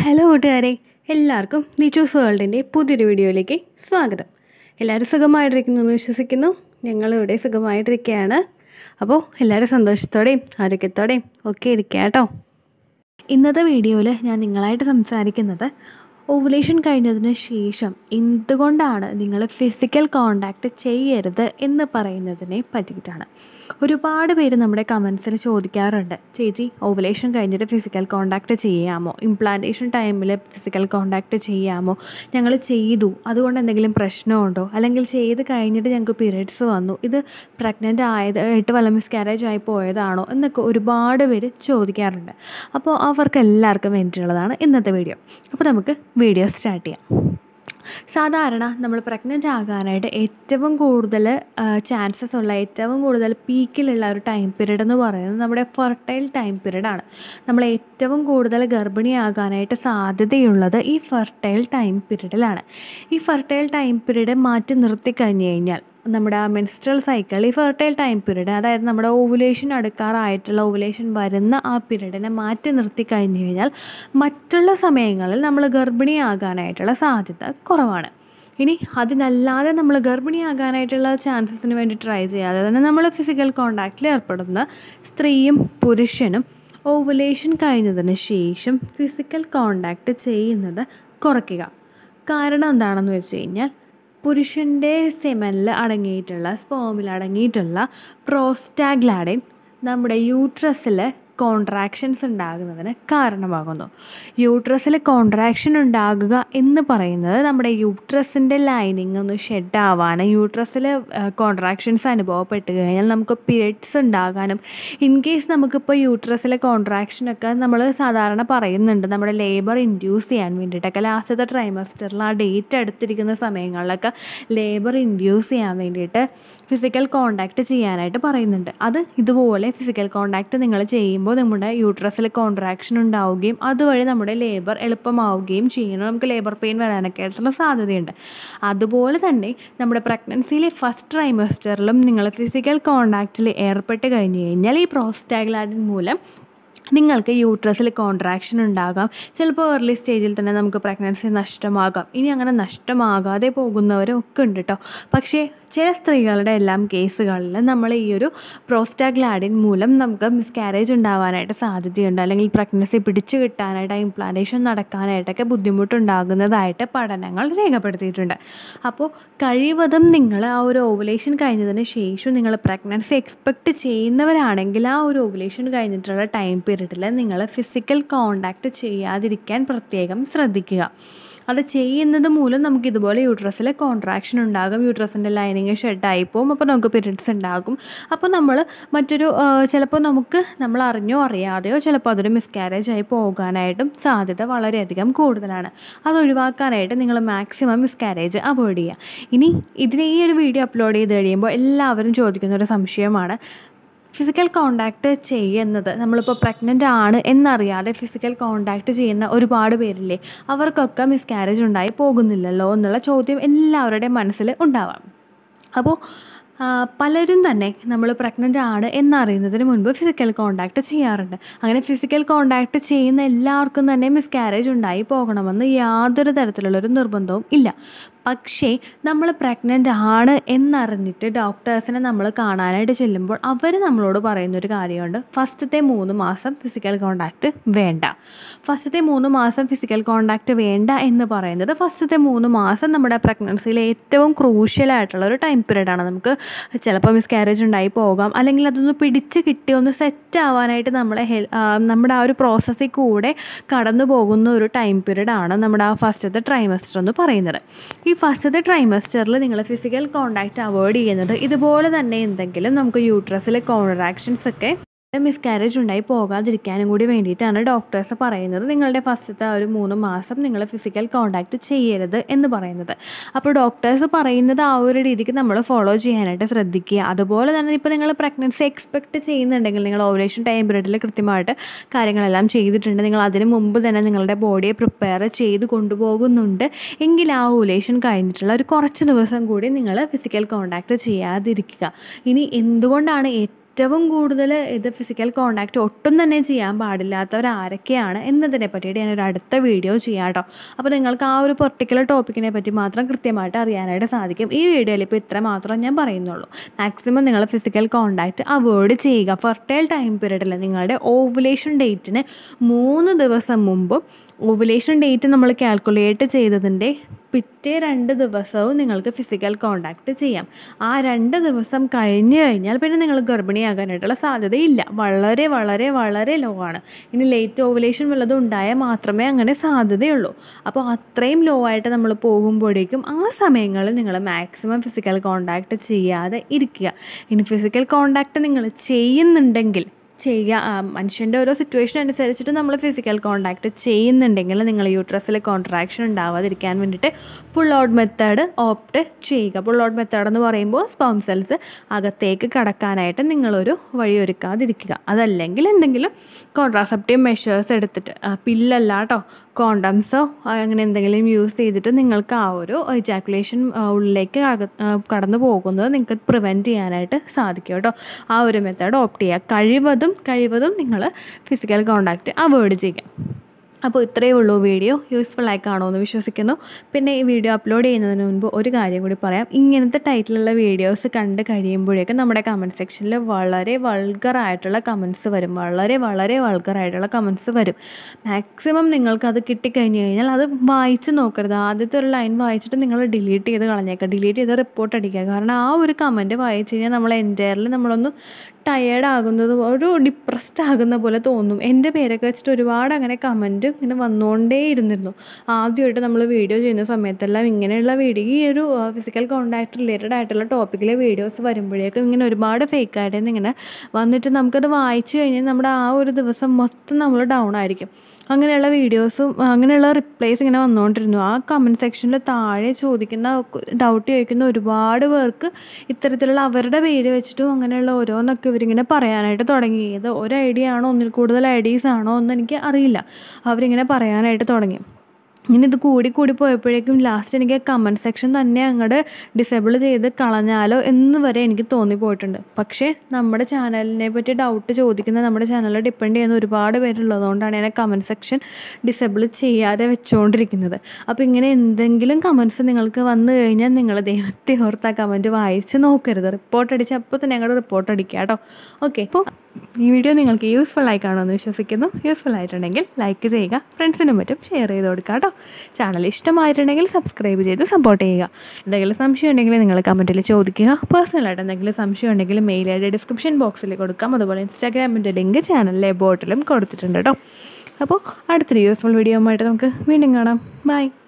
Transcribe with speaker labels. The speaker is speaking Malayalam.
Speaker 1: ഹലോ കൂട്ടുകാരെ എല്ലാവർക്കും ദി ചൂസ് വേൾഡിൻ്റെ പുതിയൊരു വീഡിയോയിലേക്ക് സ്വാഗതം എല്ലാവരും സുഖമായിട്ടിരിക്കുന്നു എന്ന് വിശ്വസിക്കുന്നു ഞങ്ങളിവിടെ സുഖമായിട്ടിരിക്കുകയാണ് അപ്പോൾ എല്ലാവരും സന്തോഷത്തോടെയും ആരോഗ്യത്തോടെയും ഒക്കെ ഇരിക്കുക കേട്ടോ ഇന്നത്തെ വീഡിയോയിൽ ഞാൻ നിങ്ങളായിട്ട് സംസാരിക്കുന്നത് ഓവുലേഷൻ കഴിഞ്ഞതിന് ശേഷം എന്തുകൊണ്ടാണ് നിങ്ങൾ ഫിസിക്കൽ കോണ്ടാക്റ്റ് ചെയ്യരുത് എന്ന് പറയുന്നതിനെ പറ്റിയിട്ടാണ് ഒരുപാട് പേര് നമ്മുടെ കമൻസിൽ ചോദിക്കാറുണ്ട് ചേച്ചി ഓവുലേഷൻ കഴിഞ്ഞിട്ട് ഫിസിക്കൽ കോണ്ടാക്റ്റ് ചെയ്യാമോ ഇംപ്ലാന്റേഷൻ ടൈമിൽ ഫിസിക്കൽ കോണ്ടാക്റ്റ് ചെയ്യാമോ ഞങ്ങൾ ചെയ്തു അതുകൊണ്ട് എന്തെങ്കിലും പ്രശ്നമുണ്ടോ അല്ലെങ്കിൽ ചെയ്ത് കഴിഞ്ഞിട്ട് ഞങ്ങൾക്ക് പീരിയഡ്സ് വന്നു ഇത് പ്രഗ്നൻ്റ് ആയതായിട്ട് വല്ല മിസ്കാരേജ് ആയി പോയതാണോ എന്നൊക്കെ ഒരുപാട് പേര് ചോദിക്കാറുണ്ട് അപ്പോൾ അവർക്ക് എല്ലാവർക്കും വേണ്ടിയിട്ടുള്ളതാണ് ഇന്നത്തെ വീഡിയോ അപ്പോൾ നമുക്ക് വീഡിയോ സ്റ്റാർട്ട് ചെയ്യാം സാധാരണ നമ്മൾ പ്രഗ്നൻ്റ് ആകാനായിട്ട് ഏറ്റവും കൂടുതൽ ചാൻസസ് ഉള്ള ഏറ്റവും കൂടുതൽ പീക്കിലുള്ള ഒരു ടൈം പീരീഡ് എന്ന് പറയുന്നത് നമ്മുടെ ഫെർട്ടൈൽ ടൈം പീരീഡാണ് നമ്മൾ ഏറ്റവും കൂടുതൽ ഗർഭിണിയാകാനായിട്ട് സാധ്യതയുള്ളത് ഈ ഫെർട്ടൈൽ ടൈം പീരീഡിലാണ് ഈ ഫെർട്ടൈൽ ടൈം പീരീഡ് മാറ്റി നിർത്തി കഴിഞ്ഞ് കഴിഞ്ഞാൽ നമ്മുടെ ആ മെൻസ്ട്രൽ സൈക്കിൾ ഈ ഫെർട്ടൈൽ ടൈം പീരീഡ് അതായത് നമ്മുടെ ഓവുലേഷൻ അടുക്കാറായിട്ടുള്ള ഓവുലേഷൻ വരുന്ന ആ പീരീഡിനെ മാറ്റി നിർത്തി കഴിഞ്ഞ് കഴിഞ്ഞാൽ മറ്റുള്ള സമയങ്ങളിൽ നമ്മൾ ഗർഭിണിയാകാനായിട്ടുള്ള സാധ്യത കുറവാണ് ഇനി അതിനല്ലാതെ നമ്മൾ ഗർഭിണിയാകാനായിട്ടുള്ള ചാൻസസിന് വേണ്ടി ട്രൈ ചെയ്യാതെ തന്നെ നമ്മൾ ഫിസിക്കൽ കോണ്ടാക്റ്റിൽ ഏർപ്പെടുന്ന സ്ത്രീയും പുരുഷനും ഓവുലേഷൻ കഴിഞ്ഞതിന് ശേഷം ഫിസിക്കൽ കോണ്ടാക്റ്റ് ചെയ്യുന്നത് കുറയ്ക്കുക കാരണം എന്താണെന്ന് വെച്ച് കഴിഞ്ഞാൽ പുരുഷൻ്റെ സെമനിൽ അടങ്ങിയിട്ടുള്ള സ്പോമിൽ അടങ്ങിയിട്ടുള്ള പ്രോസ്റ്റാഗ്ലാഡിൻ നമ്മുടെ യൂട്രസിൽ കോൺട്രാക്ഷൻസ് ഉണ്ടാകുന്നതിന് കാരണമാകുന്നു യൂട്രസിൽ കോൺട്രാക്ഷൻ ഉണ്ടാകുക എന്ന് പറയുന്നത് നമ്മുടെ യൂട്രസിൻ്റെ ലൈനിങ് ഒന്ന് ഷെഡ് ആവാനും യൂട്രസിൽ കോൺട്രാക്ഷൻസ് അനുഭവപ്പെട്ട് കഴിഞ്ഞാൽ നമുക്ക് പീരിയഡ്സ് ഉണ്ടാകാനും ഇൻ കേസ് നമുക്കിപ്പോൾ യൂട്രസിലെ കോൺട്രാക്ഷനൊക്കെ നമ്മൾ സാധാരണ പറയുന്നുണ്ട് നമ്മുടെ ലേബർ ഇൻഡ്യൂസ് ചെയ്യാൻ വേണ്ടിയിട്ടൊക്കെ ലാസ്റ്റത്തെ ട്രൈമസ്റ്ററിൽ ആ ഡേറ്റ് എടുത്തിരിക്കുന്ന സമയങ്ങളിലൊക്കെ ലേബർ ഇൻഡ്യൂസ് ചെയ്യാൻ വേണ്ടിയിട്ട് ഫിസിക്കൽ കോണ്ടാക്റ്റ് ചെയ്യാനായിട്ട് പറയുന്നുണ്ട് അത് ഇതുപോലെ ഫിസിക്കൽ കോണ്ടാക്റ്റ് നിങ്ങൾ ചെയ്യുമ്പോൾ നമ്മുടെ യൂട്രസിൽ കോൺട്രാക്ഷൻ ഉണ്ടാവുകയും അതുവഴി നമ്മുടെ ലേബർ എളുപ്പമാവുകയും ചെയ്യുന്നു നമുക്ക് ലേബർ പെയിൻ വരാനൊക്കെ ആയിട്ടുള്ള സാധ്യതയുണ്ട് അതുപോലെ തന്നെ നമ്മുടെ പ്രഗ്നൻസിയിലെ ഫസ്റ്റ് ട്രൈമസ്റ്ററിലും നിങ്ങൾ ഫിസിക്കൽ കോണ്ടാക്റ്റിൽ ഏർപ്പെട്ട് കഴിഞ്ഞ് കഴിഞ്ഞാൽ ഈ പ്രോസ്റ്റാഗ്ലാഡിൻ മൂലം നിങ്ങൾക്ക് യൂട്രസിൽ കോൺട്രാക്ഷൻ ഉണ്ടാകാം ചിലപ്പോൾ ഏർലി സ്റ്റേജിൽ തന്നെ നമുക്ക് പ്രഗ്നൻസി നഷ്ടമാകാം ഇനി അങ്ങനെ നഷ്ടമാകാതെ പോകുന്നവരും ഒക്കെ ഉണ്ട് കേട്ടോ പക്ഷേ ചില സ്ത്രീകളുടെ എല്ലാം കേസുകളിൽ നമ്മൾ ഈ ഒരു പ്രോസ്റ്റാഗ്ലാഡിൻ മൂലം നമുക്ക് മിസ്കാരേജ് ഉണ്ടാവാനായിട്ട് സാധ്യതയുണ്ട് അല്ലെങ്കിൽ പ്രഗ്നൻസി പിടിച്ചു കിട്ടാനായിട്ട് ഇംപ്ലാന്റേഷൻ നടക്കാനായിട്ടൊക്കെ ബുദ്ധിമുട്ടുണ്ടാകുന്നതായിട്ട് പഠനങ്ങൾ രേഖപ്പെടുത്തിയിട്ടുണ്ട് അപ്പോൾ കഴിവതും നിങ്ങൾ ആ ഒരു ഓവുലേഷൻ കഴിഞ്ഞതിന് ശേഷം നിങ്ങൾ പ്രഗ്നൻസി എക്സ്പെക്റ്റ് ചെയ്യുന്നവരാണെങ്കിൽ ആ ഒരു ഓവുലേഷൻ കഴിഞ്ഞിട്ടുള്ള ടൈം പീരീഡിൽ നിങ്ങൾ ഫിസിക്കൽ കോണ്ടാക്റ്റ് ചെയ്യാതിരിക്കാൻ പ്രത്യേകം ശ്രദ്ധിക്കുക അത് ചെയ്യുന്നത് മൂലം നമുക്ക് ഇതുപോലെ യൂട്രസിൽ കോൺട്രാക്ഷൻ ഉണ്ടാകും യൂട്രസിൻ്റെ ലൈനിങ് ഷെഡായി പോകും അപ്പോൾ നമുക്ക് പീരിയഡ്സ് ഉണ്ടാകും അപ്പോൾ നമ്മൾ മറ്റൊരു ചിലപ്പോൾ നമുക്ക് നമ്മൾ അറിഞ്ഞോ അറിയാതെയോ ചിലപ്പോൾ അതൊരു മിസ്കാരേജ് ആയി പോകാനായിട്ടും സാധ്യത വളരെയധികം കൂടുതലാണ് അത് ഒഴിവാക്കാനായിട്ട് നിങ്ങൾ മാക്സിമം മിസ്കാരേജ് അവോയ്ഡ് ചെയ്യുക ഇനി ഇതിന് ഈ ഒരു വീഡിയോ അപ്ലോഡ് ചെയ്ത് കഴിയുമ്പോൾ എല്ലാവരും ചോദിക്കുന്ന ഒരു സംശയമാണ് ഫിസിക്കൽ കോണ്ടാക്റ്റ് ചെയ്യുന്നത് നമ്മളിപ്പോൾ പ്രഗ്നൻ്റ് ആണ് എന്നറിയാതെ ഫിസിക്കൽ കോണ്ടാക്റ്റ് ചെയ്യുന്ന ഒരുപാട് പേരില്ലേ അവർക്കൊക്കെ മിസ്കാരേജ് ഉണ്ടായി പോകുന്നില്ലല്ലോ എന്നുള്ള ചോദ്യം എല്ലാവരുടെയും മനസ്സിൽ ഉണ്ടാവാം അപ്പോൾ പലരും തന്നെ നമ്മൾ പ്രഗ്നൻ്റ് ആണ് എന്നറിയുന്നതിന് മുൻപ് ഫിസിക്കൽ കോണ്ടാക്റ്റ് ചെയ്യാറുണ്ട് അങ്ങനെ ഫിസിക്കൽ കോണ്ടാക്റ്റ് ചെയ്യുന്ന എല്ലാവർക്കും തന്നെ മിസ്കാരേജ് ഉണ്ടായി പോകണമെന്ന് യാതൊരു തരത്തിലുള്ളൊരു നിർബന്ധവും ഇല്ല പക്ഷേ നമ്മൾ പ്രഗ്നൻ്റ് ആണ് എന്നറിഞ്ഞിട്ട് ഡോക്ടേഴ്സിനെ നമ്മൾ കാണാനായിട്ട് ചെല്ലുമ്പോൾ അവർ നമ്മളോട് പറയുന്നൊരു കാര്യമുണ്ട് ഫസ്റ്റത്തെ മൂന്ന് മാസം ഫിസിക്കൽ കോണ്ടാക്റ്റ് വേണ്ട ഫസ്റ്റത്തെ മൂന്ന് മാസം ഫിസിക്കൽ കോണ്ടാക്റ്റ് വേണ്ട എന്ന് പറയുന്നത് ഫസ്റ്റത്തെ മൂന്ന് മാസം നമ്മുടെ പ്രഗ്നൻസിയിലെ ഏറ്റവും ക്രൂഷ്യലായിട്ടുള്ള ഒരു ടൈം പീരീഡാണ് നമുക്ക് ചിലപ്പോൾ മിസ്കാരേജ് ഉണ്ടായി പോകാം അല്ലെങ്കിൽ അതൊന്ന് പിടിച്ച് കിട്ടി ഒന്ന് സെറ്റ് ആവാനായിട്ട് നമ്മളെ ഹെൽ നമ്മുടെ ആ ഒരു പ്രോസസ്സിൽ കൂടെ കടന്നു പോകുന്ന ഒരു ടൈം പീരീഡാണ് നമ്മുടെ ആ ഫസ്റ്റത്തെ ട്രൈമസ്റ്റർ എന്ന് പറയുന്നത് ഈ ഫസ്റ്റത്തെ ട്രൈമസ്റ്ററിൽ നിങ്ങൾ ഫിസിക്കൽ കോണ്ടാക്റ്റ് അവോയ്ഡ് ചെയ്യുന്നത് ഇതുപോലെ തന്നെ എന്തെങ്കിലും നമുക്ക് യൂട്രസിലെ കോൺട്രാക്ഷൻസ് ഒക്കെ മിസ്കാരേജ് ഉണ്ടായി പോകാതിരിക്കാനും കൂടി വേണ്ടിയിട്ടാണ് ഡോക്ടേഴ്സ് പറയുന്നത് നിങ്ങളുടെ ഫസ്റ്റത്തെ ആ ഒരു മൂന്ന് മാസം നിങ്ങൾ ഫിസിക്കൽ കോണ്ടാക്റ്റ് ചെയ്യരുത് എന്ന് പറയുന്നത് അപ്പോൾ ഡോക്ടേഴ്സ് പറയുന്നത് ആ ഒരു രീതിക്ക് നമ്മൾ ഫോളോ ചെയ്യാനായിട്ട് ശ്രദ്ധിക്കുക അതുപോലെ തന്നെ ഇപ്പോൾ നിങ്ങൾ പ്രഗ്നൻസി എക്സ്പെക്റ്റ് ചെയ്യുന്നുണ്ടെങ്കിൽ നിങ്ങൾ ഓവുലേഷൻ ടൈം പീരീഡിൽ കൃത്യമായിട്ട് കാര്യങ്ങളെല്ലാം ചെയ്തിട്ടുണ്ട് നിങ്ങൾ അതിന് മുമ്പ് തന്നെ നിങ്ങളുടെ ബോഡിയെ പ്രിപ്പയർ ചെയ്ത് കൊണ്ടുപോകുന്നുണ്ട് എങ്കിൽ ആ ഓവുലേഷൻ കഴിഞ്ഞിട്ടുള്ള ഒരു കുറച്ച് ദിവസം കൂടി നിങ്ങൾ ഫിസിക്കൽ കോണ്ടാക്റ്റ് ചെയ്യാതിരിക്കുക ഇനി എന്തുകൊണ്ടാണ് ഏറ്റവും ഏറ്റവും കൂടുതൽ ഇത് ഫിസിക്കൽ കോണ്ടാക്റ്റ് ഒട്ടും തന്നെ ചെയ്യാൻ പാടില്ലാത്തവർ ആരൊക്കെയാണ് എന്നതിനെ പറ്റിയിട്ട് ഞാനൊരു അടുത്ത വീഡിയോ ചെയ്യാം കേട്ടോ അപ്പോൾ നിങ്ങൾക്ക് ആ ഒരു പെർട്ടിക്കുലർ ടോപ്പിക്കിനെ പറ്റി മാത്രം കൃത്യമായിട്ട് അറിയാനായിട്ട് സാധിക്കും ഈ വീഡിയോയിൽ ഇപ്പോൾ ഇത്ര മാത്രം ഞാൻ പറയുന്നുള്ളൂ മാക്സിമം നിങ്ങൾ ഫിസിക്കൽ കോണ്ടാക്റ്റ് അവോയ്ഡ് ചെയ്യുക ഫെർട്ടൈൽ ടൈം പീരീഡിൽ നിങ്ങളുടെ ഓവുലേഷൻ ഡേറ്റിന് മൂന്ന് ദിവസം മുമ്പ് ഓവുലേഷൻ ഡേറ്റ് നമ്മൾ കാൽക്കുലേറ്റ് ചെയ്തതിൻ്റെ പിറ്റേ രണ്ട് ദിവസവും നിങ്ങൾക്ക് ഫിസിക്കൽ കോണ്ടാക്റ്റ് ചെയ്യാം ആ രണ്ട് ദിവസം കഴിഞ്ഞ് കഴിഞ്ഞാൽ പിന്നെ നിങ്ങൾ ഗർഭിണിയാകാനായിട്ടുള്ള സാധ്യതയില്ല വളരെ വളരെ വളരെ ലോ ആണ് ഇനി ലേറ്റ് ഓവുലേഷൻ വല്ലതും ഉണ്ടായാൽ മാത്രമേ അങ്ങനെ സാധ്യതയുള്ളൂ അപ്പോൾ അത്രയും ലോ ആയിട്ട് നമ്മൾ പോകുമ്പോഴേക്കും ആ സമയങ്ങളിൽ നിങ്ങൾ മാക്സിമം ഫിസിക്കൽ കോണ്ടാക്റ്റ് ചെയ്യാതെ ഇരിക്കുക ഇനി ഫിസിക്കൽ കോണ്ടാക്റ്റ് നിങ്ങൾ ചെയ്യുന്നുണ്ടെങ്കിൽ ചെയ്യുക മനുഷ്യൻ്റെ ഓരോ സിറ്റുവേഷൻ അനുസരിച്ചിട്ട് നമ്മൾ ഫിസിക്കൽ കോണ്ടാക്റ്റ് ചെയ്യുന്നുണ്ടെങ്കിൽ നിങ്ങൾ യൂട്രസിൽ കോൺട്രാക്ഷൻ ഉണ്ടാവാതിരിക്കാൻ വേണ്ടിയിട്ട് പുൾ ഔട്ട് മെത്തേഡ് ഓപ്റ്റ് ചെയ്യുക പുൾ ഔട്ട് മെത്തേഡ് എന്ന് പറയുമ്പോൾ സ്പേം സെൽസ് അകത്തേക്ക് കടക്കാനായിട്ട് നിങ്ങളൊരു വഴി ഒരുക്കാതിരിക്കുക അതല്ലെങ്കിൽ എന്തെങ്കിലും കോൺട്രാസെപ്റ്റീവ് മെഷേഴ്സ് എടുത്തിട്ട് പില്ലല്ല കേട്ടോ കോണ്ടംസോ അങ്ങനെ എന്തെങ്കിലും യൂസ് ചെയ്തിട്ട് നിങ്ങൾക്ക് ആ ഒരു ഇജാക്കുലേഷൻ ഉള്ളിലേക്ക് കടന്നു പോകുന്നത് നിങ്ങൾക്ക് പ്രിവെൻറ്റ് ചെയ്യാനായിട്ട് സാധിക്കും കേട്ടോ ആ ഒരു മെത്തേഡ് ഓപ്റ്റ് ചെയ്യുക കഴിവതും കഴിവതും നിങ്ങൾ ഫിസിക്കൽ കോണ്ടാക്റ്റ് അവോയ്ഡ് ചെയ്യുക അപ്പോൾ ഇത്രയേ ഉള്ളൂ വീഡിയോ യൂസ്ഫുൾ ആയി കാണുമെന്ന് വിശ്വസിക്കുന്നു പിന്നെ ഈ വീഡിയോ അപ്ലോഡ് ചെയ്യുന്നതിന് മുൻപ് ഒരു കാര്യം കൂടി പറയാം ഇങ്ങനത്തെ ടൈറ്റിലുള്ള വീഡിയോസ് കണ്ട് കഴിയുമ്പോഴേക്കും നമ്മുടെ കമൻറ്റ് സെക്ഷനിൽ വളരെ വൾഗറായിട്ടുള്ള കമൻസ് വരും വളരെ വളരെ വൾഗറായിട്ടുള്ള കമൻസ് വരും മാക്സിമം നിങ്ങൾക്കത് കിട്ടിക്കഴിഞ്ഞ് കഴിഞ്ഞാൽ അത് വായിച്ച് നോക്കരുത് ആദ്യത്തെ ഒരു ലൈൻ വായിച്ചിട്ട് നിങ്ങൾ ഡിലീറ്റ് ചെയ്ത് കളഞ്ഞേക്കുക ഡിലീറ്റ് ചെയ്ത് റിപ്പോർട്ട് അടിക്കുക കാരണം ആ ഒരു കമൻറ്റ് വായിച്ച് കഴിഞ്ഞാൽ നമ്മൾ എൻറ്റയർലി നമ്മളൊന്ന് ടയേർഡ് ആകുന്നത് ഒരു ഡിപ്രസ്ഡ് ആകുന്ന പോലെ തോന്നും എൻ്റെ പേരൊക്കെ വെച്ചിട്ട് ഒരുപാട് അങ്ങനെ കമൻറ്റ് ഇങ്ങനെ വന്നുകൊണ്ടേ ഇരുന്നിരുന്നു ആദ്യമായിട്ട് നമ്മൾ വീഡിയോ ചെയ്യുന്ന സമയത്തെല്ലാം ഇങ്ങനെയുള്ള വീഡിയോ ഈ ഒരു ഫിസിക്കൽ കോണ്ടാക്ട് റിലേറ്റഡ് ആയിട്ടുള്ള ടോപ്പിക്കിലെ വീഡിയോസ് വരുമ്പോഴേക്കും ഇങ്ങനെ ഒരുപാട് ഫേക്ക് ആയിട്ട് ഇങ്ങനെ വന്നിട്ട് നമുക്കത് വായിച്ചു കഴിഞ്ഞാൽ നമ്മുടെ ആ ഒരു ദിവസം മൊത്തം നമ്മൾ ഡൗൺ ആയിരിക്കും അങ്ങനെയുള്ള വീഡിയോസും അങ്ങനെയുള്ള റിപ്ലൈസ് ഇങ്ങനെ വന്നുകൊണ്ടിരുന്നു ആ കമൻറ്റ് സെക്ഷനിൽ താഴെ ചോദിക്കുന്ന ഡൗട്ട് ചോദിക്കുന്ന ഒരുപാട് പേർക്ക് ഇത്തരത്തിലുള്ള അവരുടെ പേര് വെച്ചിട്ടും അങ്ങനെയുള്ള ഓരോന്നൊക്കെ ഇവരിങ്ങനെ പറയാനായിട്ട് തുടങ്ങി ഇത് ഒരു ഐഡിയ ആണോ ഒന്നിൽ കൂടുതൽ ഐഡീസ് ആണോ എന്ന് എനിക്ക് അറിയില്ല അവരിങ്ങനെ പറയാനായിട്ട് തുടങ്ങി ഇങ്ങനെ ഇത് കൂടി കൂടി പോയപ്പോഴേക്കും ലാസ്റ്റ് എനിക്ക് കമൻറ്റ് സെക്ഷൻ തന്നെ അങ്ങോട്ട് ഡിസേബിൾ ചെയ്ത് കളഞ്ഞാലോ എന്ന് വരെ എനിക്ക് തോന്നിപ്പോയിട്ടുണ്ട് പക്ഷേ നമ്മുടെ ചാനലിനെ പറ്റി ഡൗട്ട് ചോദിക്കുന്ന നമ്മുടെ ചാനലിൽ ഡിപ്പെൻഡ് ചെയ്യുന്ന ഒരുപാട് പേരുള്ളതുകൊണ്ടാണ് ഞാൻ കമൻറ്റ് സെക്ഷൻ ഡിസേബിൾ ചെയ്യാതെ വെച്ചുകൊണ്ടിരിക്കുന്നത് അപ്പോൾ ഇങ്ങനെ എന്തെങ്കിലും കമൻറ്റ്സ് നിങ്ങൾക്ക് വന്നു കഴിഞ്ഞാൽ നിങ്ങൾ ദൈവത്തെ ഓർത്ത് ആ കമൻറ്റ് വായിച്ച് നോക്കരുത് റിപ്പോർട്ട് അടിച്ച് അപ്പോൾ തന്നെ ഞങ്ങളുടെ റിപ്പോർട്ട് അടിക്കുക കേട്ടോ ഓക്കെ അപ്പോൾ ഈ വീഡിയോ നിങ്ങൾക്ക് യൂസ്ഫുൾ ആയി കാണുമെന്ന് വിശ്വസിക്കുന്നു യൂസ്ഫുൾ ആയിട്ടുണ്ടെങ്കിൽ ലൈക്ക് ചെയ്യുക ഫ്രണ്ട്സിനും മറ്റും ഷെയർ ചെയ്ത് കൊടുക്കുക കേട്ടോ ചാനൽ ഇഷ്ടമായിട്ടുണ്ടെങ്കിൽ സബ്സ്ക്രൈബ് ചെയ്ത് സപ്പോർട്ട് ചെയ്യുക എന്തെങ്കിലും സംശയം ഉണ്ടെങ്കിൽ നിങ്ങൾ കമൻറ്റിൽ ചോദിക്കുക പേഴ്സണലായിട്ട് എന്തെങ്കിലും സംശയം ഉണ്ടെങ്കിൽ മെയിൽ ഐ ഡി ഡിസ്ക്രിപ്ഷൻ ബോക്സിൽ കൊടുക്കാം അതുപോലെ ഇൻസ്റ്റാഗ്രാമിൻ്റെ ലിങ്ക് ചാനലിലെ ബോട്ടിലും കൊടുത്തിട്ടുണ്ട് കേട്ടോ അപ്പോൾ അടുത്തൊരു യൂസ്ഫുൾ വീഡിയോ ആയിട്ട് നമുക്ക് വീണ്ടും കാണാം ബൈ